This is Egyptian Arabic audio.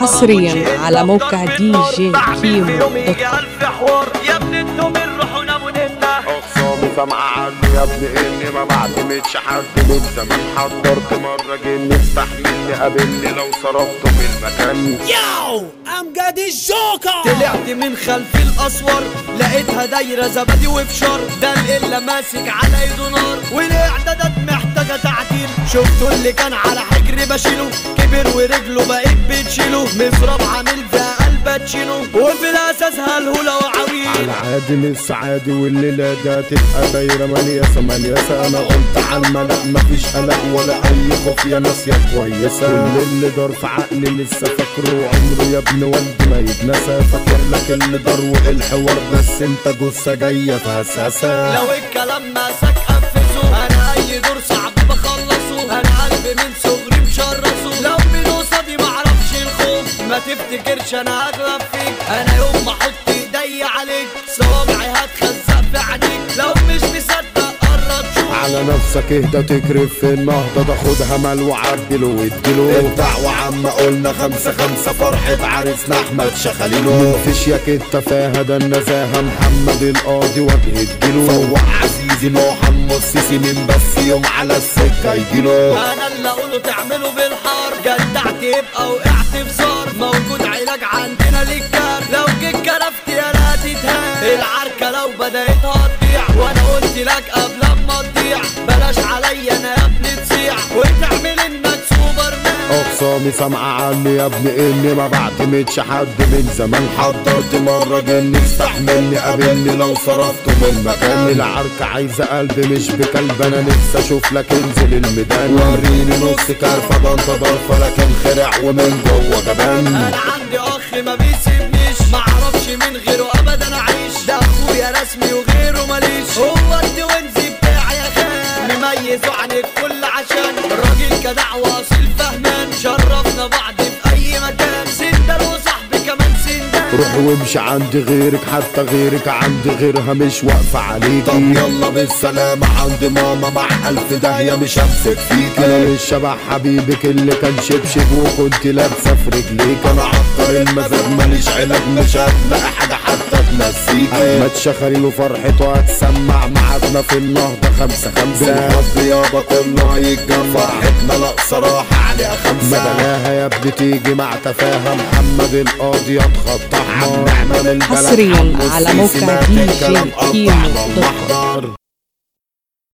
حصريا على موقع دي جي كيمو دوت كوم. ألف حوار يا ابن الدمر روحوا ناموا ننا اخصامي سامعة عني يا ابني اني ما بعتمدش حد من زمان حضرت مرة جني استحملني قابلني لو صرفته في المكان ياو امجد الجوكر طلعت من خلف الاسوار لقيتها دايره زبادي وفشار ده القله ماسك على ايده نار والاعدادات محتاجه تعديل شفتوا اللي كان على حجري بشيله كبر ورجله بقيت بتشيله مفرم عامل فيها قلب تشيله وفي الاساس هلهوله وعويل العادي مش عادي والليلة ده تبقى دايرة ملياسة ملياسة أنا قلت على الملأ مفيش قلق ولا أي خوف يا ناس يا كويسة كل اللي دار في عقلي لسه فاكره عمره يا ابن والدي ما يتنسى فاكر لك اللي دار والحوار بس انت جثة جاية في هساسة لو الكلام ماسك قفزه انا اي دور صعب بخلصه انا قلبي من صغري مشرسه لو من قصادي معرفش الخوف ما تفتكرش انا اغلب فيك انا يوم ما احط ايدي عليك صوابعي هتخزق في عينيك لو مش مصدق قرب شوف على نفسك اهدى تكرف في النهضة ده خدها مال وعدله واديله الدعوة عم قلنا خمسة خمسة فرحة عريسنا أحمد شخالينو مفيش يا كتة فيها ده النزاهة محمد القاضي وجه الجيلو فوق عزيزي محمد السيسي من بس يوم على السكة يجيله انا اللي اقوله تعمله بالحار جدعت يبقى وقعت في زار موجود علاج عندنا للكار لو جيت كرفت يا لا تتهان العركه لو بدات هتضيع وانا قلت لك قبل ما تضيع بلاش عليا انا يا ابني تصيع وتعمل انك سوبر مان اقسامي سامعة عني يا ابني اني ما بعتمدش حد من زمان حضرت مرة جني استحملني قابلني لو صرفته من مكان العركة عايزة قلب مش بكلب انا نفسي اشوف لك انزل الميدان وريني نص كارفة ده انت ضرفة لكن خرع ومن جوه جبان انا عندي اخ ما بيسيبنيش معرفش من غيره ابدا اعيش ده اخويا رسمي وغيره ماليش هو التوينزي بتاعي يا خان مميزه عن الكل عشان الراجل جدع واصيل فهمان شرفنا بعض في اي مكان سندل وصاحبي كمان سندل روح وامشي عند غيرك حتى غيرك عند غيرها مش واقفة عليكي طب يلا بالسلامة عند ماما مع ألف داهية مش همسك فيكي أنا مش شبه حبيبك اللي كان شبشب وكنت لابسة في رجليك أنا عطر المزاج ماليش علاج مش هتلاقي حاجة حتى تنسيكي ما تشخري له فرحته هتسمع معادنا في النهضة خمسة خمسة بالحب يابا كله هيتجمع فرحتنا لا صراحة عليها خمسة ما بلاها يا ابني تيجي مع تفاهة محمد القاضي اتخطى نعمل البلد حصرياً حمو على السيسي موقع مات دي جي الكلام قطع كيمو على دوت كوم. المحضر